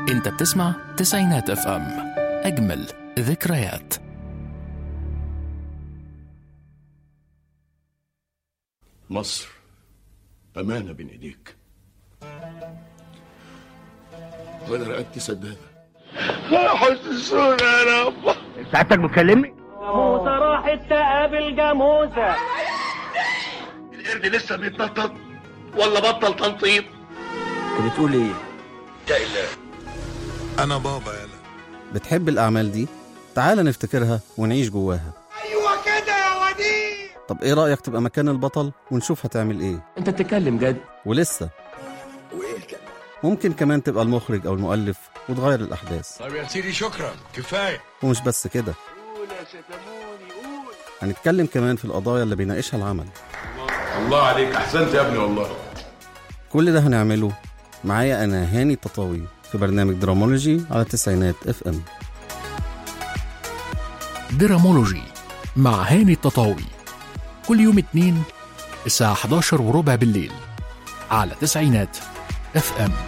انت بتسمع تسعينات اف ام اجمل ذكريات مصر أمانة بين إيديك وأنا رقبتي سدادة حسسونا يا رب سعادتك بتكلمني؟ جاموسة راحت تقابل جاموسة القرد لسه بيتنطط ولا بطل تنطيط انت بتقول ايه؟ انا بابا يلا بتحب الأعمال دي؟ تعال نفتكرها ونعيش جواها ايوه كده يا وديع طب إيه رأيك تبقى مكان البطل ونشوف هتعمل إيه؟ انت بتتكلم جد ولسه وايه كده ممكن كمان تبقى المخرج أو المؤلف وتغير الأحداث طب يا سيدي شكرا كفايه ومش بس كده هنتكلم كمان في القضايا اللي بيناقشها العمل الله عليك أحسنت يا ابني والله كل ده هنعمله معايا أنا هاني التطاوي في برنامج درامولوجي على تسعينات اف ام درامولوجي مع هاني التطاوي كل يوم اتنين الساعة 11 وربع بالليل على تسعينات اف ام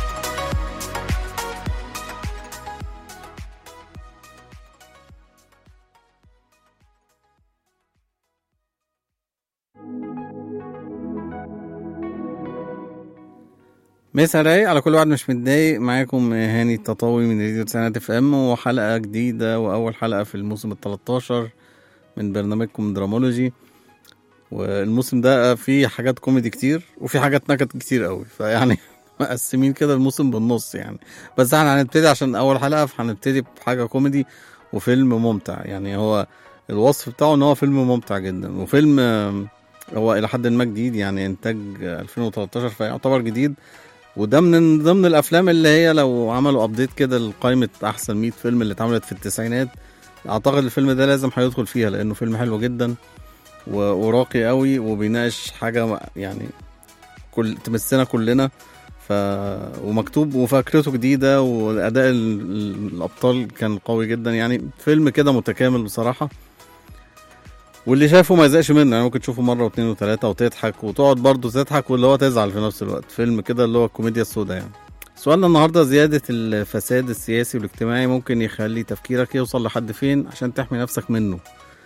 مسا رايق على كل واحد مش متضايق معاكم هاني التطاوي من راديو تسعينات اف ام وحلقة جديدة وأول حلقة في الموسم ال 13 من برنامجكم درامولوجي والموسم ده فيه حاجات كوميدي كتير وفي حاجات نكت كتير قوي فيعني مقسمين كده الموسم بالنص يعني بس احنا هنبتدي عشان أول حلقة فهنبتدي بحاجة كوميدي وفيلم ممتع يعني هو الوصف بتاعه ان هو فيلم ممتع جدا وفيلم آم، هو الى حد ما جديد يعني انتاج 2013 فيعتبر جديد وده من ضمن الافلام اللي هي لو عملوا ابديت كده لقائمه احسن 100 فيلم اللي اتعملت في التسعينات اعتقد الفيلم ده لازم هيدخل فيها لانه فيلم حلو جدا و- وراقي قوي وبيناقش حاجه يعني كل تمسنا كلنا ف ومكتوب وفكرته جديده واداء ال- ال- الابطال كان قوي جدا يعني فيلم كده متكامل بصراحه واللي شافه ما يزقش منه يعني ممكن تشوفه مره واثنين وثلاثه وتضحك وتقعد برضه تضحك واللي هو تزعل في نفس الوقت فيلم كده اللي هو الكوميديا السوداء يعني سؤالنا النهارده زياده الفساد السياسي والاجتماعي ممكن يخلي تفكيرك يوصل لحد فين عشان تحمي نفسك منه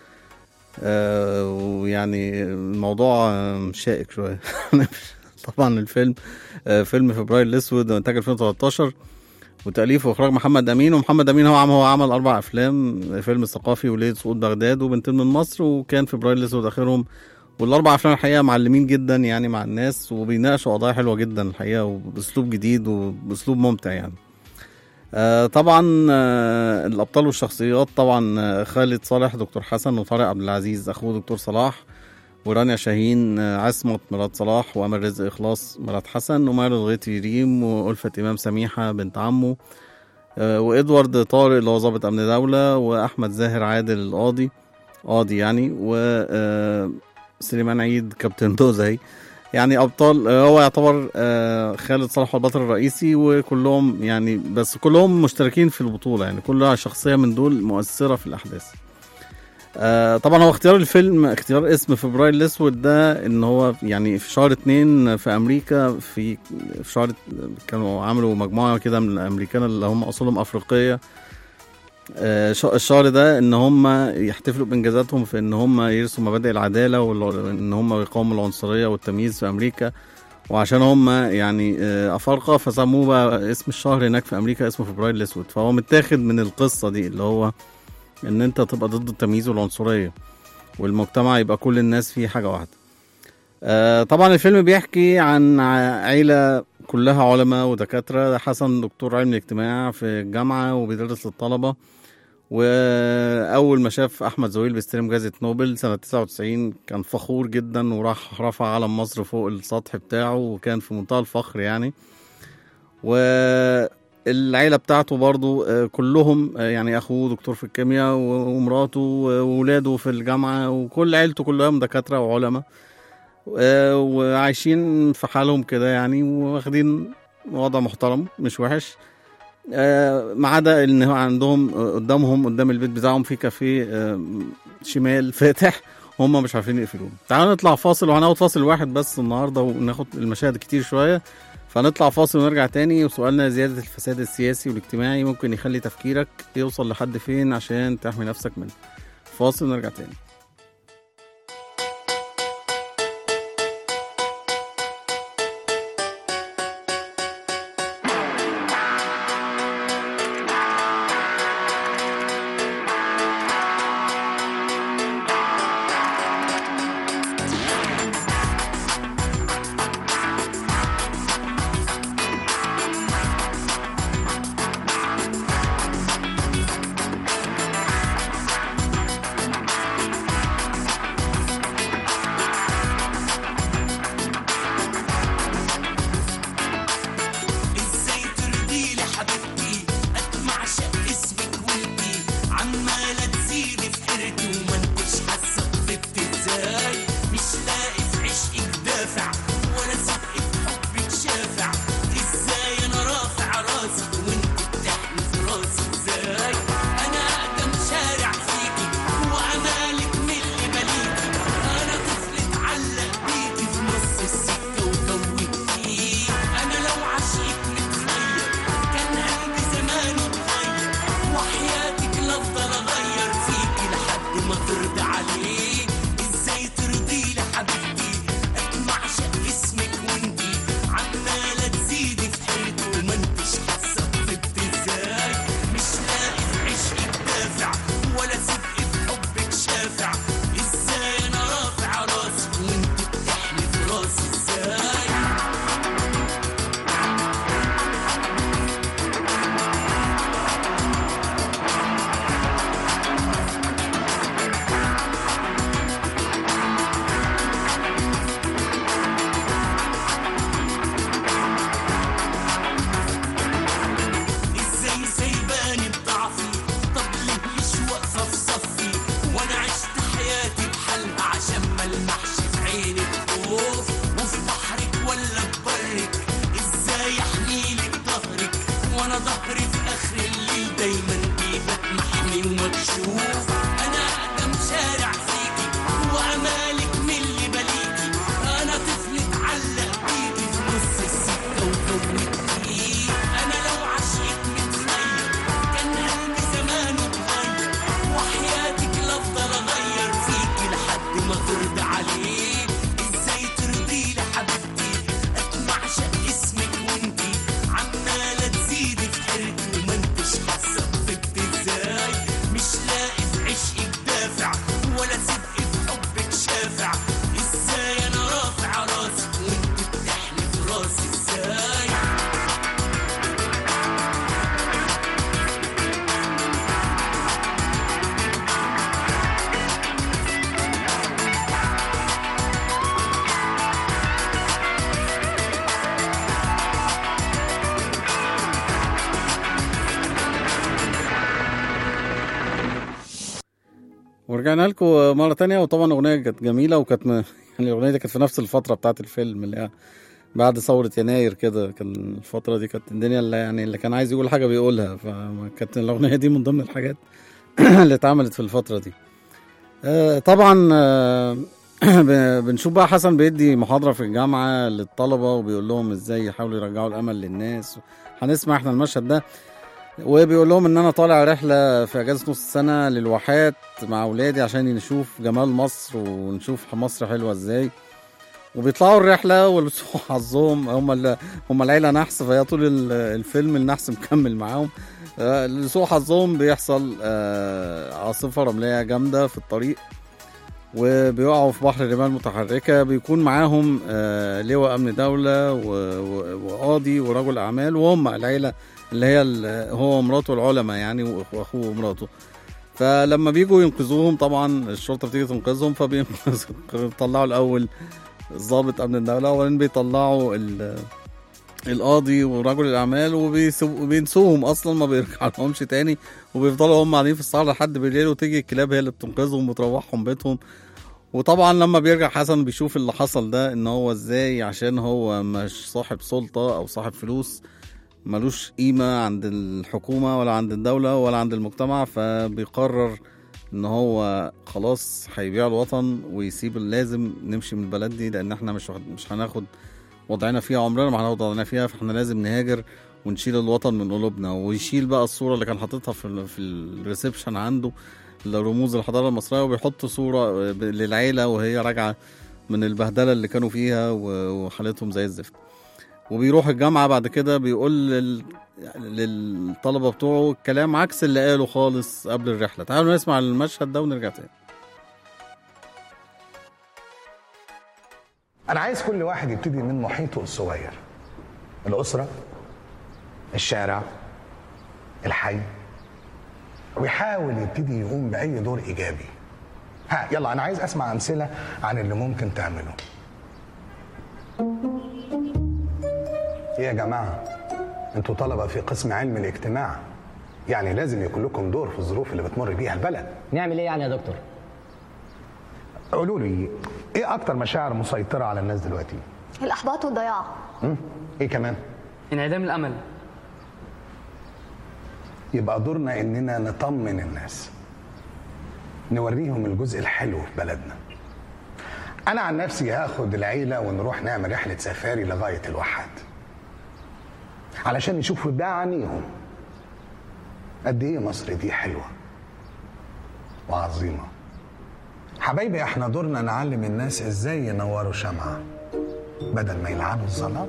آه ويعني الموضوع آه، شائك شويه طبعا الفيلم آه فيلم فبراير الاسود انتاج 2013 وتأليف وإخراج محمد أمين ومحمد أمين هو عمل هو عمل أربع أفلام فيلم الثقافي وليلة سقوط بغداد وبنتين من مصر وكان فبراير الأسود آخرهم والأربع أفلام الحقيقة معلمين جدا يعني مع الناس وبيناقشوا قضايا حلوة جدا الحقيقة وبأسلوب جديد وبأسلوب ممتع يعني آه طبعا آه الأبطال والشخصيات طبعا آه خالد صالح دكتور حسن وطارق عبد العزيز أخوه دكتور صلاح ورانيا شاهين آه، عصمت مرات صلاح وأمل رزق إخلاص مرات حسن ومارد غيتي ريم وألفة إمام سميحة بنت عمه آه، وإدوارد طارق اللي هو ضابط أمن دولة وأحمد زاهر عادل القاضي قاضي يعني وسليمان عيد كابتن دوزي يعني أبطال آه، هو يعتبر آه، خالد صلاح هو البطل الرئيسي وكلهم يعني بس كلهم مشتركين في البطولة يعني كل شخصية من دول مؤثرة في الأحداث آه طبعا هو اختيار الفيلم اختيار اسم فبراير الاسود ده ان هو يعني في شهر اتنين في امريكا في في شهر كانوا عملوا مجموعه كده من الامريكان اللي هم اصولهم افريقيه آه ش- الشهر ده ان هم يحتفلوا بانجازاتهم في ان هم يرسوا مبادئ العداله وان هم يقاوموا العنصريه والتمييز في امريكا وعشان هم يعني آه، افارقه فسموه بقى اسم الشهر هناك في امريكا اسمه فبراير الاسود فهو متاخد من القصه دي اللي هو ان انت تبقى ضد التمييز والعنصريه والمجتمع يبقى كل الناس فيه حاجه واحده آه طبعا الفيلم بيحكي عن ع- عيله كلها علماء ودكاتره حسن دكتور علم الاجتماع في الجامعه وبيدرس للطلبه واول ما شاف احمد زويل بيستلم جائزه نوبل سنه 99 كان فخور جدا وراح رفع علم مصر فوق السطح بتاعه وكان في منتهى الفخر يعني والعيله بتاعته برضو آه، كلهم آه، يعني اخوه دكتور في الكيمياء و- ومراته وولاده في الجامعه وكل عيلته كلهم دكاتره وعلماء آه، وعايشين في حالهم كده يعني واخدين وضع محترم مش وحش آه، ما عدا ان هو عندهم آه، قدامهم قدام البيت بتاعهم في كافيه آه، شمال فاتح هم مش عارفين يقفلوه تعالوا نطلع فاصل وهناخد فاصل واحد بس النهارده وناخد المشاهد كتير شويه فنطلع فاصل ونرجع تاني وسؤالنا زيادة الفساد السياسي والاجتماعي ممكن يخلي تفكيرك يوصل لحد فين عشان تحمي نفسك منه فاصل ونرجع تاني ازاي ترضي لي حبيبتي اطمع شق اسمك وانتي عمالة تزيدي في حيرتي وما انتش حاسة بطيبتي ازاي مش لاقي في عشقك دافع ولا صدق في حبك شافع ازاي انا رافع راسي وانت بتحلي في راسي ازاي انا اقدم شارع فيكي وامالك من اللي مليكي انا طفل اتعلق بيكي في نص السكة وتوهتيه انا لو عشقك متخير كان قلبي زمانه اتغير وحياتك لافضل اغير فيكي لحد ما ترضى عليه ازاي ترضي لي حبيبتي اطمع شق اسمك وانتي عمالة تزيدي في حيرتي وما انتش حاسة بطيبتي ازاي مش لاقي في عشقك دافع ولا صدق في حبك شافع ازاي انا رافع راسي وانت بتحلي في راسي ازاي ازاي سايباني بضعفي طب ليه مش واقفه في صفي وانا عشت حياتي بحالها عشان ما المحش في عينك خوف وفي بحرك ولا ببرك ازاي احميلك ظهرك وانا ظهري في اخر الليل دايما بيبقى محمي ومكشوف انا اقدم شارع فيكي وامالك من اللي بليكي انا طفل اتعلق بيكي في نص السكه وكونتيه انا لو عشقك متخير كان قلبي زمانه اتغير وحياتك لافضل اغير فيكي لحد ما ترضى عليه ازاي ترضي لي حبيبتي اطمع شق اسمك وانتي عماله تزيدي في حيرتي وما انتش حاسه بطيبتي ازاي مش لاقي في عشقك دافع ولا صدق في حبك شافع ازاي انا رافع راسي وانت بتحلي في راسي ازاي ورجعنا لكم مرة تانية وطبعا الأغنية كانت جميلة وكانت م... يعني الأغنية دي كانت في نفس الفترة بتاعت الفيلم اللي هي بعد ثورة يناير كده كان الفترة دي كانت الدنيا اللي يعني اللي كان عايز يقول حاجة بيقولها فكانت الأغنية دي من ضمن الحاجات اللي اتعملت في الفترة دي آه، طبعا آه، ب- بنشوف بقى حسن بيدي محاضرة في الجامعة للطلبة وبيقول لهم ازاي يحاولوا يرجعوا الأمل للناس هنسمع احنا المشهد ده وبيقول لهم ان انا طالع رحله في اجازه نص السنه للواحات مع اولادي عشان نشوف جمال مصر ونشوف مصر حلوه ازاي وبيطلعوا الرحله ولسوء حظهم هم ال- هم العيله نحس فهي طول ال- الفيلم النحس مكمل معاهم آه، لسوء حظهم بيحصل آه، عاصفه رمليه جامده في الطريق وبيقعوا في بحر رمال متحركة بيكون معاهم آه، لواء أمن دولة و- و- وقاضي ورجل أعمال وهم العيلة اللي هي ال- هو ومراته العلماء يعني وأخ- وأخوه ومراته فلما بيجوا ينقذوهم طبعا الشرطة بتيجي تنقذهم فبيطلعوا الأول ضابط أمن الدولة وبعدين بيطلعوا ال- القاضي ورجل الأعمال وبيسو- وبينسوهم أصلا ما بيرجع لهمش تاني وبيفضلوا هم قاعدين في الصحراء لحد بالليل وتيجي الكلاب هي اللي بتنقذهم وتروحهم بيتهم وطبعا لما بيرجع حسن بيشوف اللي حصل ده ان هو ازاي عشان هو مش صاحب سلطة او صاحب فلوس ملوش قيمة عند الحكومة ولا عند الدولة ولا عند المجتمع فبيقرر ان هو خلاص هيبيع الوطن ويسيب اللازم نمشي من البلد دي لان احنا مش واخد- مش هناخد وضعنا فيها عمرنا ما هناخد وضعنا فيها فاحنا لازم نهاجر ونشيل الوطن من قلوبنا ويشيل بقى الصوره اللي كان حاططها في ال- في الريسبشن عنده لرموز الحضاره المصريه وبيحط صوره ب- للعيله وهي راجعه من البهدله اللي كانوا فيها و- وحالتهم زي الزفت وبيروح الجامعه بعد كده بيقول لل... للطلبه بتوعه كلام عكس اللي قاله خالص قبل الرحله تعالوا نسمع المشهد ده ونرجع تاني أنا عايز كل واحد يبتدي من محيطه الصغير الأسرة الشارع الحي ويحاول يبتدي يقوم بأي دور إيجابي ها يلا أنا عايز أسمع أمثلة عن اللي ممكن تعمله إيه يا جماعة أنتوا طلبة في قسم علم الاجتماع يعني لازم يكون لكم دور في الظروف اللي بتمر بيها البلد نعمل ايه يعني يا دكتور قولوا لي إيه أكتر مشاعر مسيطرة على الناس دلوقتي؟ الإحباط والضياع مم؟ إيه كمان؟ انعدام الامل يبقى دورنا اننا نطمن الناس نوريهم الجزء الحلو في بلدنا انا عن نفسي هاخد العيله ونروح نعمل رحله سفاري لغايه الواحات علشان يشوفوا بعينيهم قد ايه مصر دي حلوه وعظيمه حبايبي احنا دورنا نعلم الناس ازاي ينوروا شمعه بدل ما يلعنوا الظلام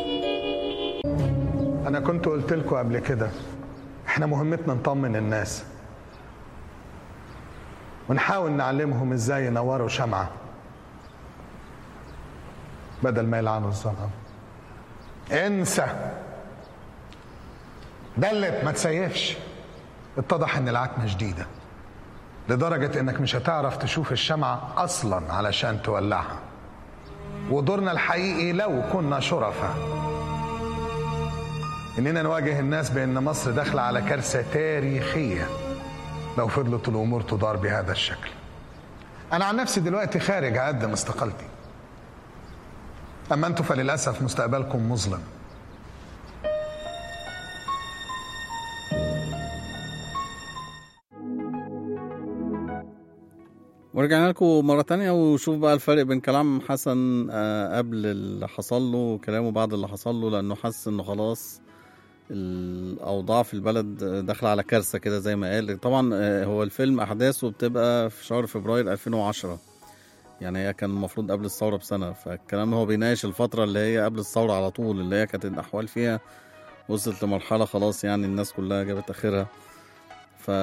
انا كنت قلت لكم قبل كده احنا مهمتنا نطمن الناس ونحاول نعلمهم ازاي ينوروا شمعة بدل ما يلعنوا الظلام انسى دلت ما تسيفش اتضح ان العتمة جديدة لدرجة انك مش هتعرف تشوف الشمعة اصلا علشان تولعها ودورنا الحقيقي لو كنا شرفاء اننا نواجه الناس بان مصر داخله على كارثه تاريخيه لو فضلت الامور تدار بهذا الشكل انا عن نفسي دلوقتي خارج اقدم استقالتي اما انتم فللاسف مستقبلكم مظلم ورجعنا لكم مرة تانية وشوف بقى الفرق بين كلام حسن آه، قبل اللي حصل له وكلامه بعد اللي حصل له لأنه حس إنه خلاص الأوضاع في البلد آه، داخلة على كارثة كده زي ما قال طبعا آه، هو الفيلم أحداثه بتبقى في شهر فبراير 2010 يعني هي كان المفروض قبل الثورة بسنة فالكلام هو بيناقش الفترة اللي هي قبل الثورة على طول اللي هي كانت الأحوال فيها وصلت لمرحلة خلاص يعني الناس كلها جابت آخرها ف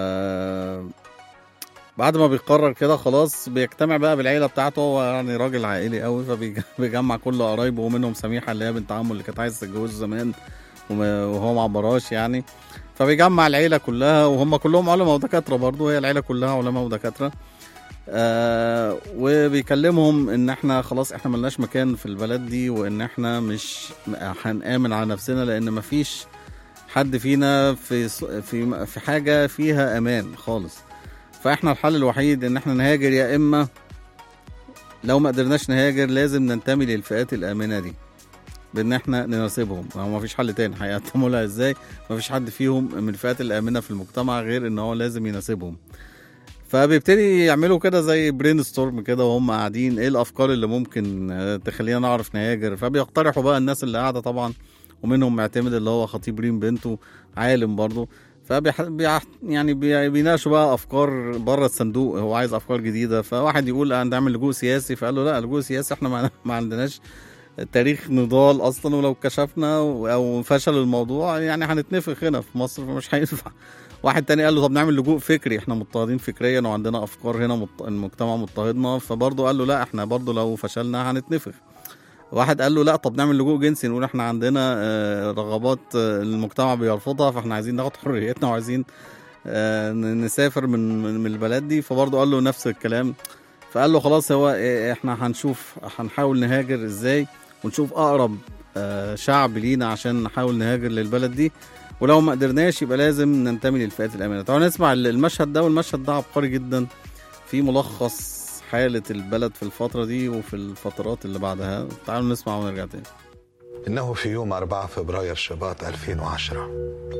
بعد ما بيقرر كده خلاص بيجتمع بقى بالعيله بتاعته هو يعني راجل عائلي قوي فبيجمع كل قرايبه ومنهم سميحه اللي هي بنت عمه اللي كانت عايزه تتجوزه زمان وما- وهو ما عبراش يعني فبيجمع العيله كلها وهم كلهم علماء ودكاتره برضه هي العيله كلها علماء ودكاتره آه وبيكلمهم ان احنا خلاص احنا ملناش مكان في البلد دي وان احنا مش هنآمن على نفسنا لان مفيش حد فينا في في في حاجه فيها امان خالص فاحنا الحل الوحيد ان احنا نهاجر يا اما لو ما قدرناش نهاجر لازم ننتمي للفئات الامنه دي بان احنا نناسبهم هو ما فيش حل تاني هيقدموا لها ازاي ما فيش حد فيهم من الفئات الامنه في المجتمع غير ان هو لازم يناسبهم فبيبتدي يعملوا كده زي برين ستورم كده وهم قاعدين ايه الافكار اللي ممكن آه، تخلينا نعرف نهاجر فبيقترحوا بقى الناس اللي قاعده طبعا ومنهم معتمد اللي هو خطيب ريم بنته عالم برضه فبيح... بيح... يعني بي... بيناقشوا بقى افكار بره الصندوق هو عايز افكار جديده فواحد يقول هنعمل لجوء سياسي فقال له لا لجوء سياسي احنا ما, ما عندناش تاريخ نضال اصلا ولو كشفنا و- او فشل الموضوع يعني هنتنفخ هنا في مصر فمش هينفع واحد تاني قال له طب نعمل لجوء فكري احنا مضطهدين فكريا وعندنا افكار هنا مضط... المجتمع مضطهدنا فبرضه قال له لا احنا برضه لو فشلنا هنتنفخ واحد قال له لا طب نعمل لجوء جنسي نقول احنا عندنا آه، رغبات آه، المجتمع بيرفضها فاحنا عايزين ناخد حريتنا وعايزين آه، ن- نسافر من من من البلد دي فبرضه قال له نفس الكلام فقال له خلاص هو إيه، احنا هنشوف هنحاول نهاجر ازاي ونشوف اقرب آه، شعب لينا عشان نحاول نهاجر للبلد دي ولو ما قدرناش يبقى لازم ننتمي للفئات الامنه طبعا نسمع المشهد ده والمشهد ده عبقري جدا في ملخص حالة البلد في الفترة دي وفي الفترات اللي بعدها تعالوا نسمع ونرجع تاني إنه في يوم 4 فبراير شباط 2010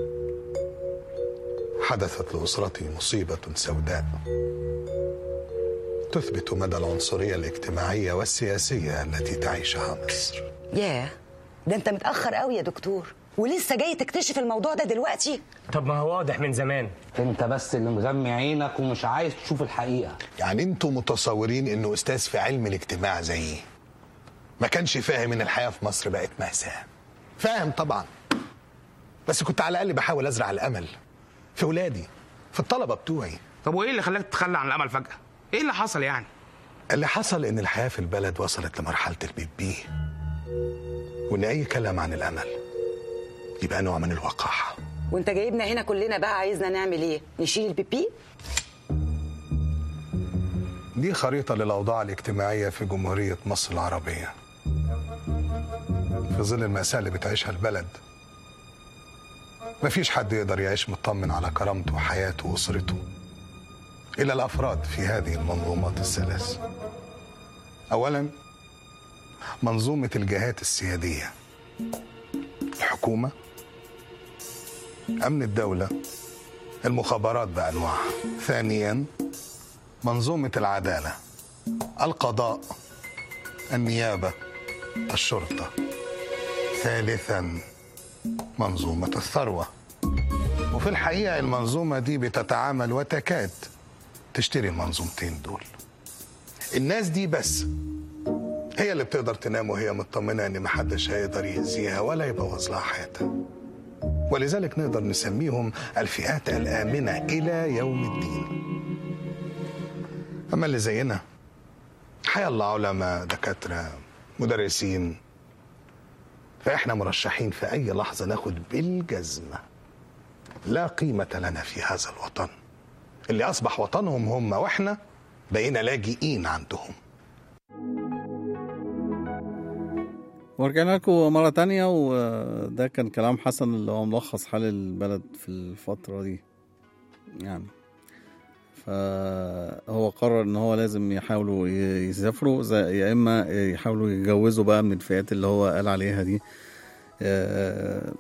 حدثت لأسرتي مصيبة سوداء تثبت مدى العنصرية الاجتماعية والسياسية التي تعيشها مصر ياه ده انت متاخر قوي يا دكتور ولسه جاي تكتشف الموضوع ده دلوقتي طب ما هو واضح من زمان انت بس اللي مغمي عينك ومش عايز تشوف الحقيقه يعني انتوا متصورين انه استاذ في علم الاجتماع زيي ما كانش فاهم ان الحياه في مصر بقت مأساة فاهم طبعا بس كنت على الاقل بحاول ازرع الامل في ولادي في الطلبه بتوعي طب وايه اللي خلاك تتخلى عن الامل فجاه ايه اللي حصل يعني اللي حصل ان الحياه في البلد وصلت لمرحله البيبي وان اي كلام عن الامل يبقى نوع من الوقاحه وانت جايبنا هنا كلنا بقى عايزنا نعمل ايه نشيل البيبي دي خريطه للاوضاع الاجتماعيه في جمهوريه مصر العربيه في ظل المأساة اللي بتعيشها البلد مفيش حد يقدر يعيش مطمن على كرامته وحياته وأسرته إلا الأفراد في هذه المنظومات الثلاث أولا منظومة الجهات السيادية الحكومة أمن الدولة المخابرات بأنواعها ثانيا منظومة العدالة القضاء النيابة الشرطة ثالثا منظومة الثروة وفي الحقيقة المنظومة دي بتتعامل وتكاد تشتري المنظومتين دول الناس دي بس هي اللي بتقدر تنام وهي مطمنة ان محدش هيقدر يأذيها ولا يبوظ لها حياتها ولذلك نقدر نسميهم الفئات الآمنة إلى يوم الدين أما اللي زينا حيا الله علماء دكاترة مدرسين فإحنا مرشحين في أي لحظة ناخد بالجزمة لا قيمة لنا في هذا الوطن اللي أصبح وطنهم هم وإحنا بقينا لاجئين عندهم ورجعنا لكم مرة تانية وده كان كلام حسن اللي هو ملخص حال البلد في الفترة دي يعني فهو قرر ان هو لازم يحاولوا ي- يسافروا زي- يا اما يحاولوا يتجوزوا بقى من الفئات اللي هو قال عليها دي آه،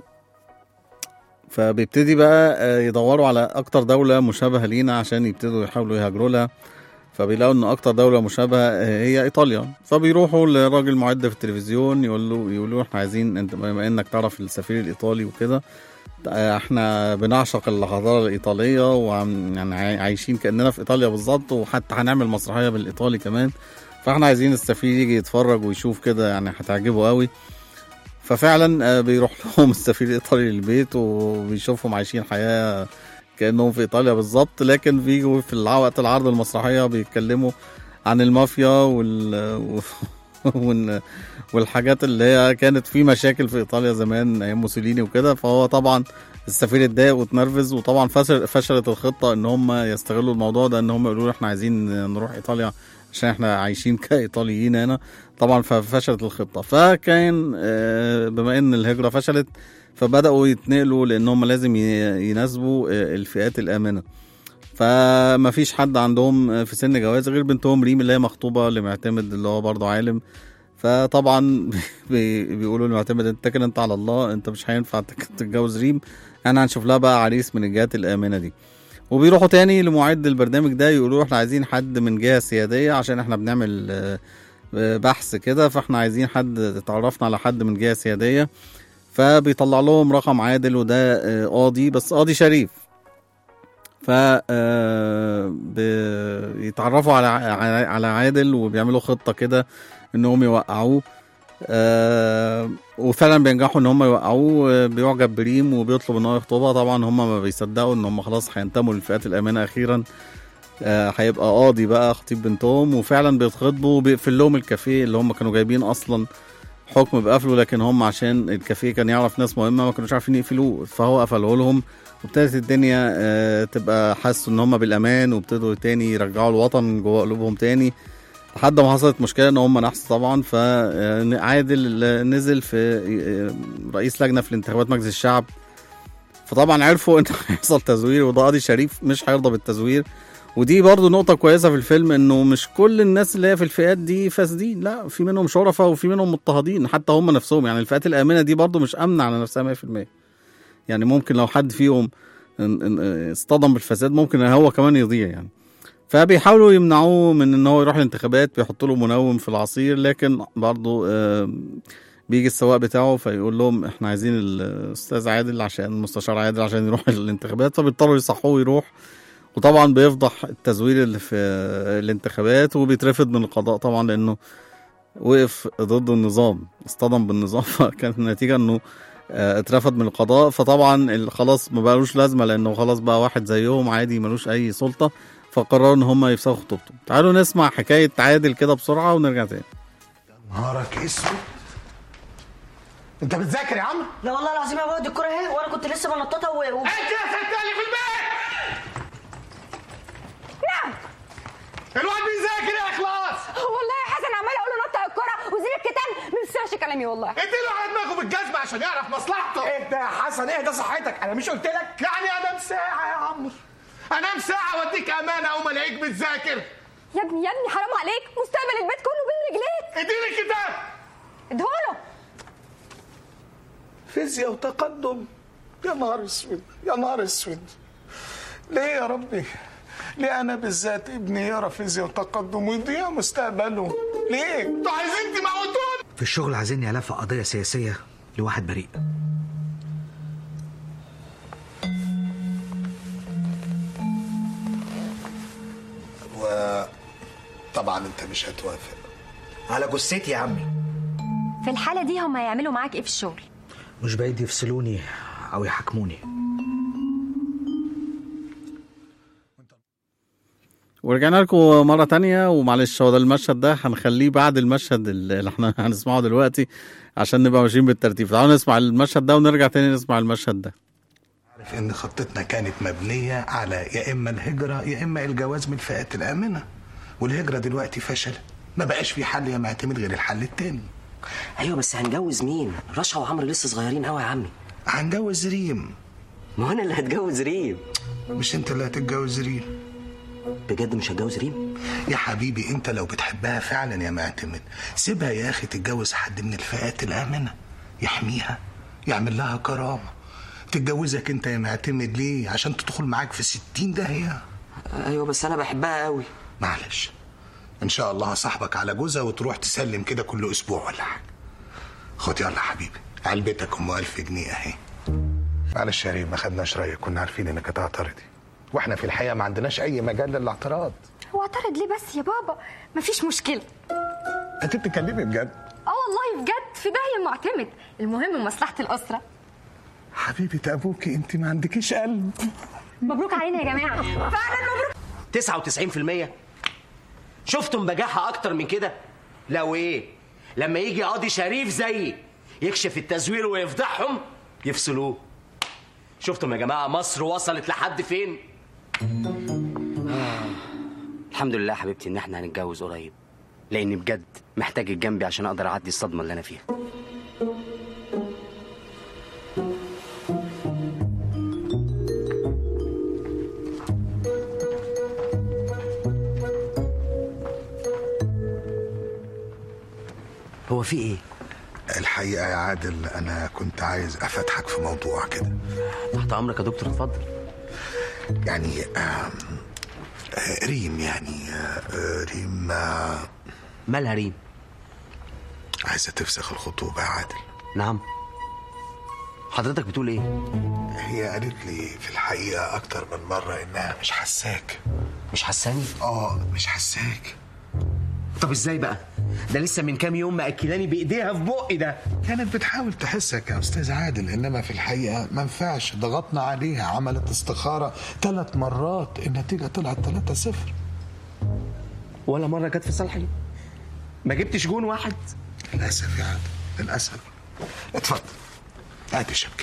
فبيبتدي بقى آه، يدوروا على اكتر دولة مشابهة لينا عشان يبتدوا يحاولوا يهاجروا لها فبيلاقوا ان اكتر دولة مشابهة آه، هي ايطاليا فبيروحوا لراجل معد في التلفزيون يقول له يقولوا له احنا عايزين انت بما انك تعرف السفير الايطالي وكده آه، احنا بنعشق الحضاره الايطاليه وعم يعني عاي- عايشين كاننا في ايطاليا بالظبط وحتى هنعمل مسرحيه بالايطالي كمان فاحنا عايزين السفير يجي يتفرج ويشوف كده يعني هتعجبه قوي ففعلا آه، بيروح لهم السفير الايطالي للبيت وبيشوفهم عايشين حياه كانهم في ايطاليا بالظبط لكن بيجوا في الع- وقت العرض المسرحيه بيتكلموا عن المافيا وال وال- والحاجات اللي هي كانت في مشاكل في ايطاليا زمان ايام موسوليني وكده فهو طبعا السفير اتضايق واتنرفز وطبعا فشل فشلت الخطه ان هم يستغلوا الموضوع ده ان هم يقولوا له احنا عايزين نروح ايطاليا عشان احنا عايشين كايطاليين هنا طبعا ففشلت الخطه فكان آه، بما ان الهجره فشلت فبداوا يتنقلوا لان هم لازم ي- يناسبوا آه، الفئات الامنه فما فيش حد عندهم في سن جواز غير بنتهم ريم اللي هي مخطوبه لمعتمد اللي هو برضه عالم فطبعا بي- بيقولوا لمعتمد انت كده انت على الله انت مش هينفع تك- تتجوز ريم احنا هنشوف لها بقى عريس من الجهات الامنه دي وبيروحوا تاني لمعد البرنامج ده يقولوا له احنا عايزين حد من جهه سياديه عشان احنا بنعمل آه، آه، بحث كده فاحنا عايزين حد تعرفنا على حد من جهه سياديه فبيطلع لهم رقم عادل وده آه، قاضي بس قاضي شريف ف آه، بيتعرفوا على على على عادل وبيعملوا خطه كده انهم يوقعوه آه وفعلا بينجحوا ان هم يوقعوه آه، بيعجب بريم وبيطلب ان هو يخطبها طبعا هم ما بيصدقوا ان هم خلاص هينتموا للفئات الامنه اخيرا آه هيبقى قاضي بقى خطيب بنتهم وفعلا بيتخطبوا وبيقفل لهم الكافيه اللي هم كانوا جايبين اصلا حكم بقفله لكن هم عشان الكافيه كان يعرف ناس مهمه ما كانوش عارفين يقفلوه فهو قفله لهم وابتدت الدنيا آه، تبقى حسوا ان هم بالامان وابتدوا تاني يرجعوا الوطن جوه قلوبهم تاني لحد ما حصلت مشكله ان هم نحس طبعا فعادل نزل في آه، رئيس لجنه في الانتخابات مجلس الشعب فطبعا عرفوا ان هيحصل تزوير وده قاضي شريف مش هيرضى بالتزوير ودي برضو نقطة كويسة في الفيلم انه مش كل الناس اللي هي في الفئات دي فاسدين لا في منهم شرفاء وفي منهم مضطهدين حتى هم نفسهم يعني الفئات الآمنة دي برضو مش آمنة على نفسها 100% يعني ممكن لو حد فيهم ان- ان- اصطدم بالفساد ممكن هو كمان يضيع يعني فبيحاولوا يمنعوه من ان هو يروح الانتخابات بيحطوا له منوم في العصير لكن برضه آه، بيجي السواق بتاعه فيقول لهم احنا عايزين الاستاذ عادل عشان المستشار عادل عشان يروح الانتخابات فبيضطروا يصحوه يروح وطبعا بيفضح التزوير اللي في الانتخابات وبيترفض من القضاء طبعا لانه وقف ضد النظام اصطدم بالنظام فكانت النتيجه انه آه، اترفض من القضاء فطبعا ال- خلاص ما بقالوش لازمه لانه خلاص بقى واحد زيهم عادي ملوش اي سلطه فقرروا ان هم يفسخوا خطوبته تعالوا نسمع حكايه عادل كده بسرعه ونرجع تاني نهارك اسود انت بتذاكر يا عم لا والله العظيم يا بابا دي الكوره اهي وانا كنت لسه بنططها و... و... انت يا فتالي في البيت نعم الواد بيذاكر يا اخلاص والله يا حسن عمال اقول له نط الكوره وزير الكتاب ما بيسمعش كلامي والله اديله على دماغه بالجزمه عشان يعرف مصلحته اهدى يا حسن اهدى صحتك انا مش قلت لك يعني انام ساعه يا عمرو انام ساعه واديك امانه اقوم الاقيك بتذاكر يا ابني يا ابني حرام عليك مستقبل البيت كله بين رجليك اديني الكتاب ادهوله فيزياء وتقدم يا نهار اسود يا نهار اسود ليه يا ربي ليه انا بالذات ابني يقرا فيزياء وتقدم ويضيع مستقبله ليه انتوا عايزين تموتوني في الشغل عايزيني الفق قضيه سياسيه لواحد بريء وطبعا انت مش هتوافق على جثتي يا عمي في الحالة دي هم هيعملوا معاك ايه في الشغل؟ مش بعيد يفصلوني او يحاكموني ورجعنا لكم مرة تانية ومعلش هو ده المشهد ده هنخليه بعد المشهد اللي احنا هنسمعه دلوقتي عشان نبقى ماشيين بالترتيب تعالوا نسمع المشهد ده ونرجع تاني نسمع المشهد ده عارف ان خطتنا كانت مبنيه على يا اما الهجره يا اما الجواز من الفئات الامنه والهجره دلوقتي فشلت ما بقاش في حل يا معتمد غير الحل التاني ايوه بس هنجوز مين رشا وعمرو لسه صغيرين قوي يا عمي هنجوز ريم ما انا اللي هتجوز ريم مش انت اللي هتتجوز ريم بجد مش هتجوز ريم يا حبيبي انت لو بتحبها فعلا يا معتمد سيبها يا اخي تتجوز حد من الفئات الامنه يحميها يعمل لها كرامه تتجوزك انت يا معتمد ليه عشان تدخل معاك في ستين داهيه ايوه بس انا بحبها قوي معلش ان شاء الله هصاحبك على جوزها وتروح تسلم كده كل اسبوع ولا حاجه خد يلا حبيبي علبتك ام ألف جنيه اهي معلش يا ريم ما خدناش رايك كنا عارفين انك هتعترضي واحنا في الحقيقه ما عندناش اي مجال للاعتراض هو اعترض ليه بس يا بابا؟ مفيش مشكلة انت بتتكلمي بجد اه والله بجد في داهية معتمد المهم مصلحة الأسرة حبيبه ابوكي انت ما عندكيش قلب مبروك علينا يا جماعة فعلا مبروك 99% شفتم بجاحة أكتر من كده؟ لو إيه؟ لما يجي قاضي شريف زيي يكشف التزوير ويفضحهم يفصلوه شفتم يا جماعة مصر وصلت لحد فين؟ آه. الحمد لله يا حبيبتي إن إحنا هنتجوز قريب لأني بجد محتاجك جنبي عشان أقدر أعدي الصدمة اللي أنا فيها هو في إيه؟ الحقيقه يا عادل انا كنت عايز افتحك في موضوع كده تحت أمرك يا دكتور اتفضل يعني آم، آه، ريم يعني آه، ريم آه، مالها ريم؟ عايزه تفسخ الخطوبه يا عادل نعم حضرتك بتقول ايه؟ هي قالت لي في الحقيقه اكتر من مره انها مش حساك مش حساني؟ اه مش حساك طب ازاي بقى؟ ده لسه من كام يوم مأكلاني بإيديها في بقي ده كانت بتحاول تحسك يا استاذ عادل انما في الحقيقه ما ينفعش ضغطنا عليها عملت استخاره ثلاث مرات النتيجه طلعت 3 0 ولا مرة جت في صالحي ما جبتش جون واحد للاسف يا عادل للاسف اتفضل هات شبكتك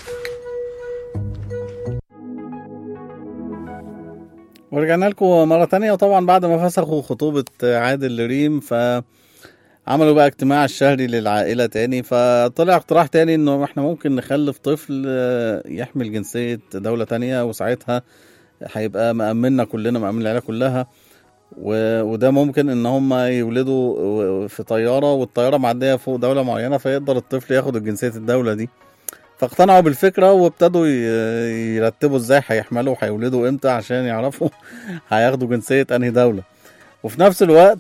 ورجعنا لكم مرة تانية وطبعا بعد ما فسخوا خطوبة عادل لريم فعملوا بقى اجتماع الشهري للعائلة تاني فطلع اقتراح تاني انه احنا ممكن نخلف طفل آه، يحمل جنسية دولة تانية وساعتها هيبقى مأمنا كلنا مأمن العيلة كلها و- وده ممكن ان هم يولدوا في طيارة والطيارة معدية فوق دولة معينة فيقدر الطفل ياخد جنسية الدولة دي فاقتنعوا بالفكرة وابتدوا ي- يرتبوا ازاي هيحملوا وهيولدوا امتى عشان يعرفوا هياخدوا جنسية انهي دولة وفي نفس الوقت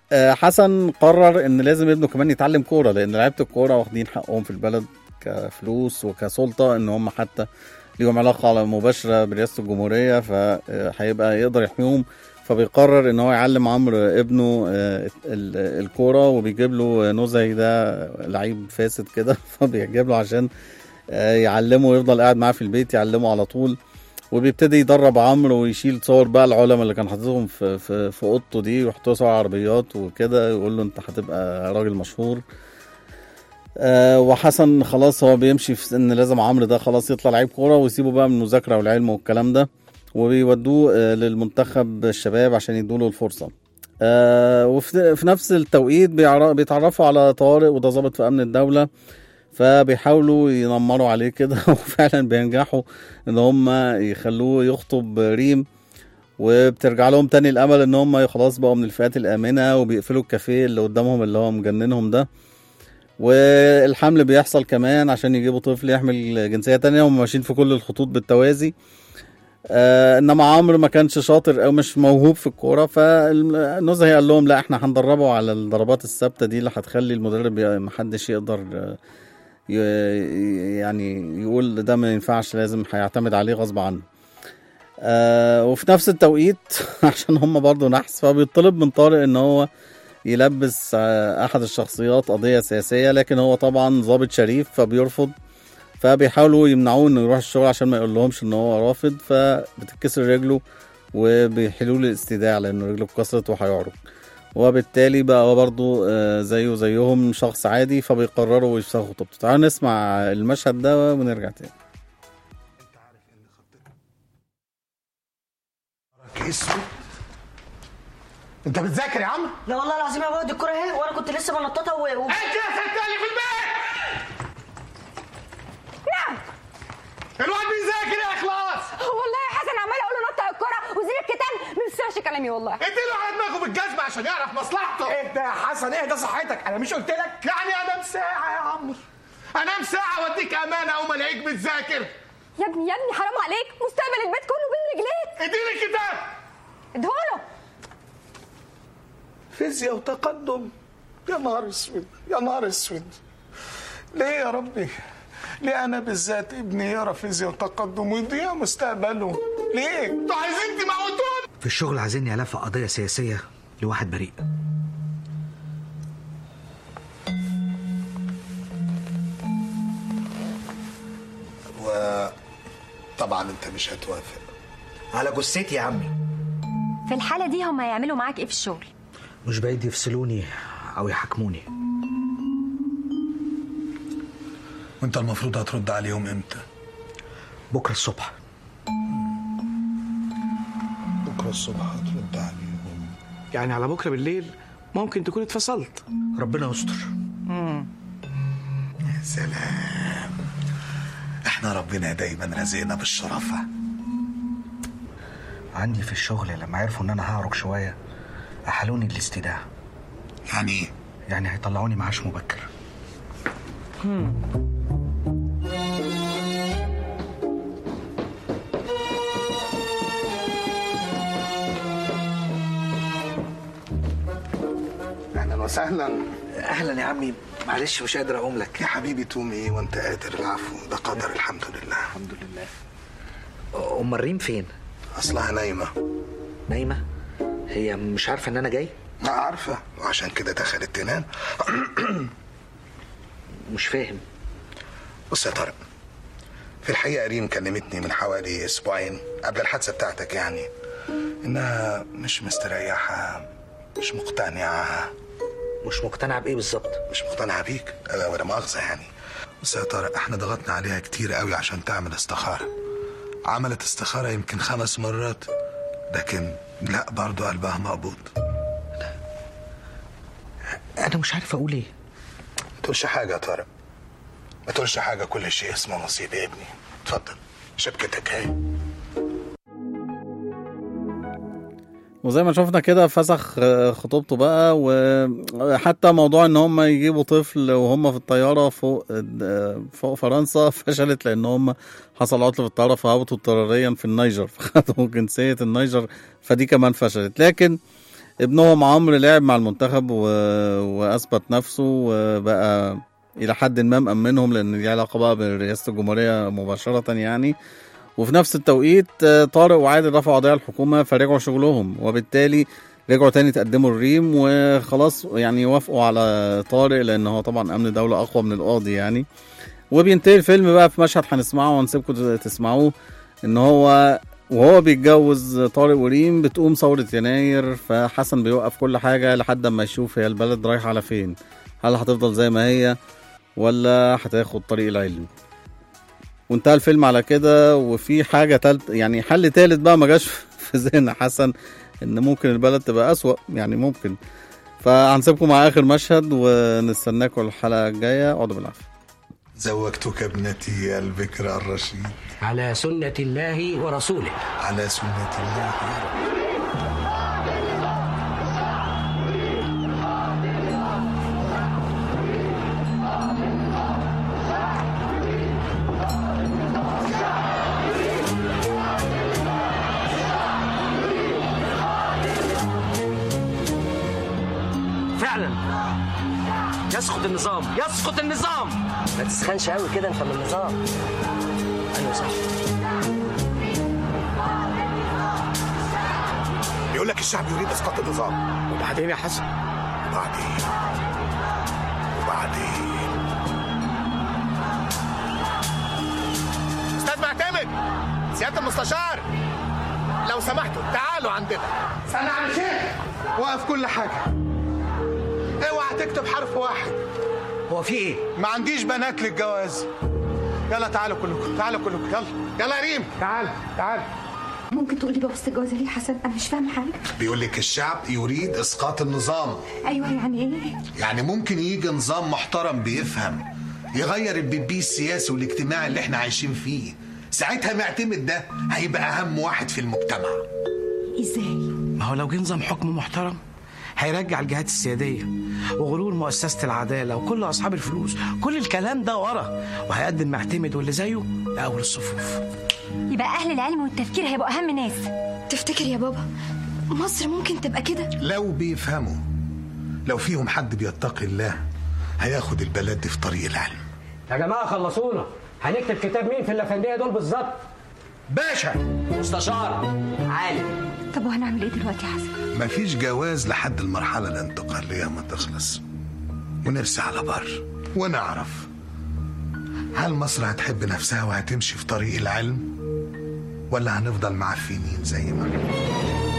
آه، حسن قرر ان لازم ابنه كمان يتعلم كوره لان لعيبه الكوره واخدين حقهم في البلد كفلوس وكسلطه ان هم حتى ليهم علاقه على مباشره برئاسه الجمهوريه فهيبقى يقدر يحميهم فبيقرر ان هو يعلم عمرو ابنه آه، ال- الكوره وبيجيب له نزهي ده لعيب فاسد كده فبيجيب له عشان آه، يعلمه ويفضل قاعد معاه في البيت يعلمه على طول وبيبتدي يدرب عمرو ويشيل صور بقى العلماء اللي كان حاططهم في في في اوضته دي ويحطوا صور عربيات وكده يقول له انت هتبقى راجل مشهور آه وحسن خلاص هو بيمشي في ان لازم عمرو ده خلاص يطلع لعيب كوره ويسيبه بقى من المذاكره والعلم والكلام ده وبيودوه آه للمنتخب الشباب عشان يدوله الفرصه آه وفي في نفس التوقيت بيعر- بيتعرفوا على طارق وده ضابط في امن الدوله فبيحاولوا ينمروا عليه كده وفعلا بينجحوا ان هم يخلوه يخطب ريم وبترجع لهم تاني الامل ان هم خلاص بقوا من الفئات الامنه وبيقفلوا الكافيه اللي قدامهم اللي هو مجننهم ده والحمل بيحصل كمان عشان يجيبوا طفل يحمل جنسيه تانية هم ماشيين في كل الخطوط بالتوازي آه انما عمرو ما كانش شاطر او مش موهوب في الكوره فالنزهه قال لهم لا احنا هندربه على الضربات الثابته دي اللي هتخلي المدرب ي- محدش يقدر آه، ي- يعني يقول ده ما ينفعش لازم هيعتمد عليه غصب عنه آه وفي نفس التوقيت عشان هم برضو نحس فبيطلب من طارق ان هو يلبس آه احد الشخصيات قضيه سياسيه لكن هو طبعا ضابط شريف فبيرفض فبيحاولوا يمنعوه انه يروح الشغل عشان ما يقول لهمش ان هو رافض فبتتكسر رجله وبيحلوا له الاستداع لانه رجله اتكسرت وهيعرج وبالتالي بقى هو برضه آه، زيه زيهم شخص عادي فبيقرروا يفسخوا خطوبته تعالوا نسمع المشهد ده ونرجع تاني اسود انت بتذاكر يا عم لا والله العظيم يا بابا دي الكوره اهي وانا كنت لسه بنططها و... و... انت يا ستالي في البيت نعم الواد بيذاكر يا اخلاص والله يا حسن عمال اقول له نط على الكوره وزير الكتاب ما بيسمعش كلامي والله اديله على دماغه بالجزمه عشان يعرف مصلحته انت يا حسن ايه ده صحتك انا مش قلت لك يعني انام ساعه يا عمرو انام ساعه واديك امانه اقوم الاقيك بتذاكر يا ابني يا ابني حرام عليك مستقبل البيت كله بين رجليك اديني الكتاب ادهوله فيزياء وتقدم يا نهار اسود يا نهار اسود ليه يا ربي ليه انا بالذات ابني يقرا فيزياء وتقدم ويضيع مستقبله ليه انتوا عايزين تموتوني في الشغل عايزيني ألف قضية سياسية لواحد بريء وطبعا انت مش هتوافق على جثتي يا عمي في الحالة دي هم هيعملوا معاك ايه في الشغل؟ مش بعيد يفصلوني أو يحاكموني وانت المفروض هترد عليهم امتى بكرة الصبح بكره الصبح هترد عليهم يعني على بكره بالليل ممكن تكون اتفصلت ربنا يستر يا سلام احنا ربنا دايما رزقنا بالشرفه عندي في الشغل لما عرفوا إن أنا هعرج شوية أحلوني الاستداع يعني ايه يعني هيطلعوني معاش مبكر اهلا وسهلا أهلا يا عمي معلش مش قادر أقوم لك يا حبيبي توم ايه وانت قادر العفو ده قدر الحمد لله الحمد لله أم الريم فين؟ اصلها نايمه نايمة؟ هي مش عارفة إن أنا جاي؟ ما عارفه وعشان كده دخلت تنام مش فاهم بص يا طارق في الحقيقه ريم كلمتني من حوالي اسبوعين قبل الحادثه بتاعتك يعني انها مش مستريحه مش مقتنعه مش مقتنع بإيه بالظبط؟ مش مقتنعه بيك أه، ولا مؤاخذه يعني بص يا طارق احنا ضغطنا عليها كتير قوي عشان تعمل استخاره عملت استخاره يمكن خمس مرات لكن لا برضو قلبها مقبوض أنا مش عارف أقول إيه ما تقولش حاجه يا طارق ما تقولش حاجه كل شيء اسمه نصيب يا ابني اتفضل شبكتك اهي وزي ما شفنا كده فسخ آه، خطوبته بقى وحتى موضوع ان هم يجيبوا طفل وهم في الطياره فوق آه، فوق فرنسا فشلت لان هم حصل عطل في الطياره فهبطوا اضطراريا في النيجر فخدوا جنسيه النيجر فدي كمان فشلت لكن ابنهم عمرو لعب مع المنتخب و... واثبت نفسه وبقى الى حد ما مأمنهم لان دي علاقه بقى برئاسه الجمهوريه مباشره يعني وفي نفس التوقيت آه، طارق وعادل رفعوا قضيه الحكومه فرجعوا شغلهم وبالتالي رجعوا تاني تقدموا الريم وخلاص يعني وافقوا على طارق لان هو طبعا امن دوله اقوى من القاضي يعني وبينتهي الفيلم بقى في مشهد هنسمعه وهنسيبكم تسمعوه ان هو وهو بيتجوز طارق وريم بتقوم ثورة يناير فحسن بيوقف كل حاجة لحد ما يشوف هي البلد رايحة على فين هل هتفضل زي ما هي ولا هتاخد طريق العلم وانتهى الفيلم على كده وفي حاجة تالت يعني حل تالت بقى ما جاش في ذهن حسن ان ممكن البلد تبقى أسوأ يعني ممكن فهنسيبكم مع آخر مشهد ونستناكم الحلقة الجاية اقعدوا بالعافية زوجتك ابنتي البكر الرشيد على سنة الله ورسوله على سنة الله يا رب فعلا يسقط النظام يسقط النظام ما تسخنش قوي كده انت من النظام ايوه صح بيقول لك الشعب يريد اسقاط النظام وبعدين يا حسن وبعدين وبعدين استاذ معتمد سياده المستشار لو سمحتوا تعالوا عندنا استنى يا عم شيخ وقف كل حاجه اوعى تكتب حرف واحد هو في ايه ما عنديش بنات للجواز يلا تعالوا كلكم تعالوا كلكم يلا يلا يا ريم تعال تعال ممكن تقولي بوظت الجوازه ليه يا حسن انا مش فاهمه حاجه بيقول لك الشعب يريد اسقاط النظام ايوه يعني ايه يعني ممكن يجي نظام محترم بيفهم يغير البيبي السياسي والاجتماعي اللي احنا عايشين فيه ساعتها معتمد ده هيبقى اهم واحد في المجتمع ازاي ما هو لو جه نظام حكم محترم هيرجع الجهات السيادية وغلول مؤسسة العدالة وكل أصحاب الفلوس كل الكلام ده ورا وهيقدم معتمد واللي زيه لأول الصفوف يبقى اهل العلم والتفكير هيبقوا اهم ناس تفتكر يا بابا مصر ممكن تبقى كده لو بيفهموا لو فيهم حد بيتقي الله هياخد البلد دي في طريق العلم يا جماعه خلصونا هنكتب كتاب مين في الافنديه دول بالظبط باشا مستشار عالم طب وهنعمل ايه دلوقتي يا حسن مفيش جواز لحد المرحلة الانتقالية ما تخلص ونرسي على بر ونعرف هل مصر هتحب نفسها وهتمشي في طريق العلم ولا هنفضل معفنين زي ما احنا